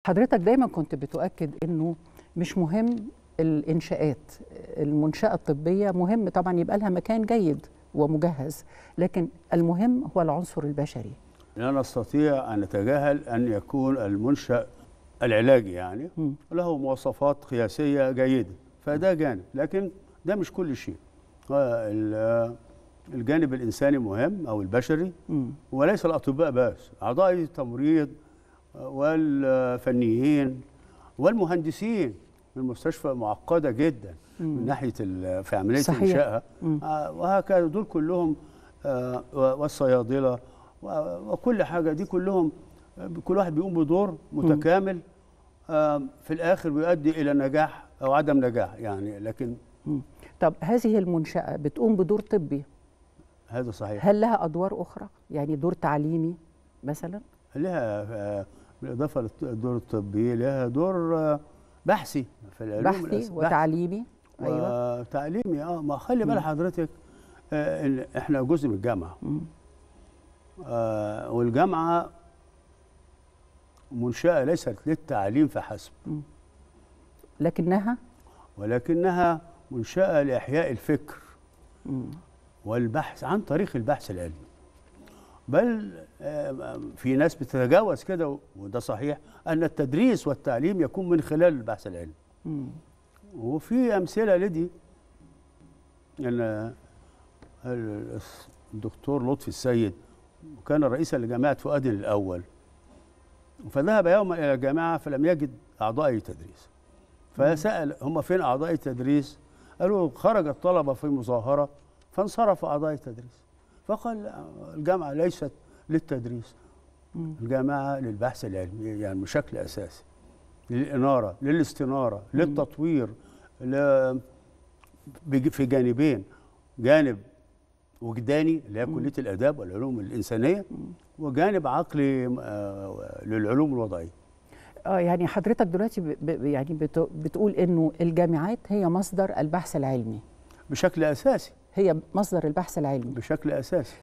حضرتك دايما كنت بتؤكد انه مش مهم الانشاءات المنشاه الطبيه مهم طبعا يبقى لها مكان جيد ومجهز لكن المهم هو العنصر البشري لا نستطيع ان نتجاهل ان يكون المنشا العلاجي يعني مم. له مواصفات قياسيه جيده فده جانب لكن ده مش كل شيء آه، ال- الجانب الانساني مهم او البشري مم. وليس الاطباء بس اعضاء التمريض والفنيين والمهندسين المستشفى معقده جدا من ناحيه ال- في عمليه صحيح. انشائها مم. آه، وهكذا دول كلهم آه، والصيادله و- وكل حاجه دي كلهم آه، كل واحد بيقوم بدور متكامل آه، في الاخر بيؤدي الى نجاح او عدم نجاح يعني لكن مم. طب هذه المنشاه بتقوم بدور طبي هذا صحيح هل لها ادوار اخرى يعني دور تعليمي مثلا لها آه، بالاضافه للدور الطبي لها دور آه، بحثي في العلوم بحثي الأس- وتعليمي ايوه وتعليمي اه ما خلي بال حضرتك آه إن احنا جزء من الجامعه مم. آه والجامعه منشاه ليست للتعليم فحسب لكنها ولكنها منشاه لاحياء الفكر مم. والبحث عن طريق البحث العلمي بل آه، في ناس بتتجاوز كده وده صحيح ان التدريس والتعليم يكون من خلال البحث العلمي مم. وفي امثله لدي ان ال- الدكتور لطفي السيد كان رئيسا لجامعه فؤاد الاول فذهب يوما الى الجامعه فلم يجد اعضاء التدريس فسال هم فين اعضاء التدريس قالوا خرج الطلبه في مظاهره فانصرف اعضاء التدريس فقال لا، الجامعه ليست للتدريس مم. الجامعه للبحث العلمي يعني بشكل اساسي للاناره للاستناره للتطوير ل... بج- في جانبين جانب وجداني اللي هي كليه الاداب والعلوم الانسانيه وجانب عقلي آه، للعلوم الوضعيه اه يعني حضرتك دلوقتي ب... ب... يعني بت... بتقول انه الجامعات هي مصدر البحث العلمي بشكل اساسي هي مصدر البحث العلمي بشكل اساسي